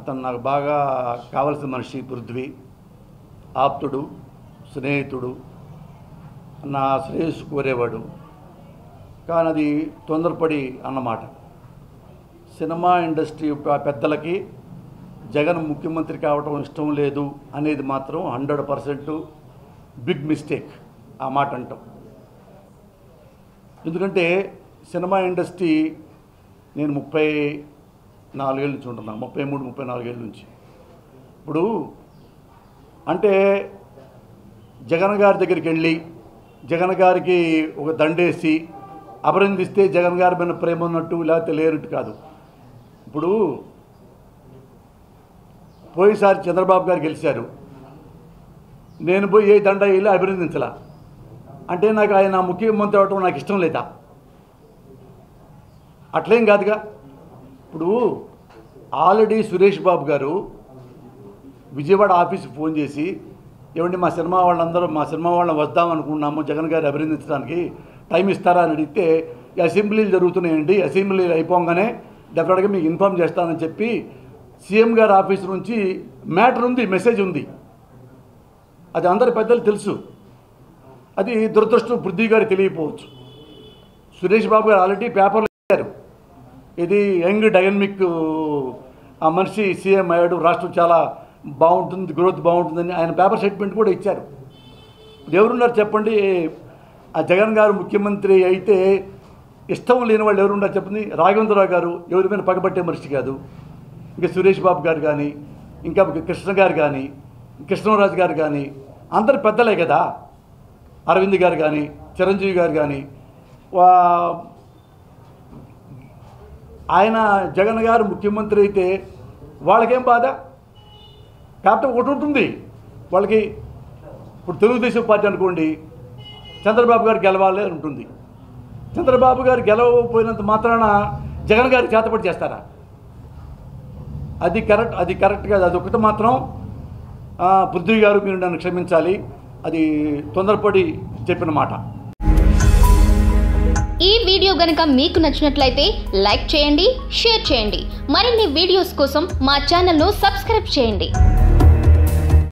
అతను నాకు బాగా కావలసిన మనిషి పృథ్వీ ఆప్తుడు స్నేహితుడు నా శ్రేయస్సు కోరేవాడు కానీ అది తొందరపడి అన్నమాట సినిమా ఇండస్ట్రీ ప- పెద్దలకి జగన్ ముఖ్యమంత్రి కావటం ఇష్టం లేదు అనేది మాత్రం హండ్రెడ్ పర్సెంట్ బిగ్ మిస్టేక్ ఆ మాట అంటాం ఎందుకంటే సినిమా ఇండస్ట్రీ నేను ముప్పై నాలుగేళ్ళ నుంచి ఉంటున్నా ముప్పై మూడు ముప్పై నాలుగేళ్ళ నుంచి ఇప్పుడు అంటే జగన్ గారి దగ్గరికి వెళ్ళి జగన్ గారికి ఒక దండేసి అభినందిస్తే జగన్ గారి మీద ప్రేమ ఉన్నట్టు లేకపోతే లేనట్టు కాదు ఇప్పుడు పోయినసారి చంద్రబాబు గారు గెలిచారు నేను పోయి ఏ దండ వెళ్ళి అభినందించలా అంటే నాకు ఆయన ముఖ్యమంత్రి అవటం నాకు ఇష్టం లేదా అట్లేం కాదుగా ఇప్పుడు ఆల్రెడీ సురేష్ బాబు గారు విజయవాడ ఆఫీస్కి ఫోన్ చేసి ఏమండి మా సినిమా వాళ్ళందరూ మా సినిమా వాళ్ళని వద్దాం అనుకున్నాము జగన్ గారు అభినందించడానికి టైం ఇస్తారా అని అడిగితే ఈ అసెంబ్లీలు జరుగుతున్నాయండి అసెంబ్లీలు అయిపోగానే డెఫినెట్గా మీకు ఇన్ఫామ్ చేస్తానని చెప్పి సీఎం గారి ఆఫీస్ నుంచి మ్యాటర్ ఉంది మెసేజ్ ఉంది అది అందరి పెద్దలు తెలుసు అది దురదృష్టం పృథ్వీ గారికి తెలియకపోవచ్చు సురేష్ బాబు గారు ఆల్రెడీ పేపర్లో ఇచ్చారు ఇది యంగ్ డైనమిక్ ఆ మనిషి సీఎం అయ్యాడు రాష్ట్రం చాలా బాగుంటుంది గ్రోత్ బాగుంటుందని ఆయన పేపర్ స్టేట్మెంట్ కూడా ఇచ్చారు ఇప్పుడు ఎవరున్నారు చెప్పండి ఆ జగన్ గారు ముఖ్యమంత్రి అయితే ఇష్టం లేని వాళ్ళు ఎవరున్నారు చెప్పండి రాఘవేంద్రరావు గారు ఎవరి మీద పగబట్టే మనిషి కాదు ఇంకా సురేష్ బాబు గారు కానీ ఇంకా కృష్ణ గారు కానీ కృష్ణరాజు గారు కానీ అందరు పెద్దలే కదా అరవింద్ గారు కానీ చిరంజీవి గారు కానీ వా- ఆయన జగన్ గారు ముఖ్యమంత్రి అయితే వాళ్ళకేం బాధ కాకపోతే ఒకటి ఉంటుంది వాళ్ళకి ఇప్పుడు తెలుగుదేశం పార్టీ అనుకోండి చంద్రబాబు గారు గెలవాలి అని ఉంటుంది చంద్రబాబు గారు గెలవకపోయినంత మాత్రాన జగన్ గారికి చేతపడి చేస్తారా అది కరెక్ట్ అది కరెక్ట్ కాదు అది ఒకటి మాత్రం ఆ, పృథ్వీ గారు మీరు నన్ను క్షమించాలి అది తొందరపడి చెప్పిన మాట ఈ వీడియో గనుక మీకు నచ్చినట్లయితే లైక్ చేయండి షేర్ చేయండి మరిన్ని వీడియోస్ కోసం మా ఛానల్ను సబ్స్క్రైబ్ చేయండి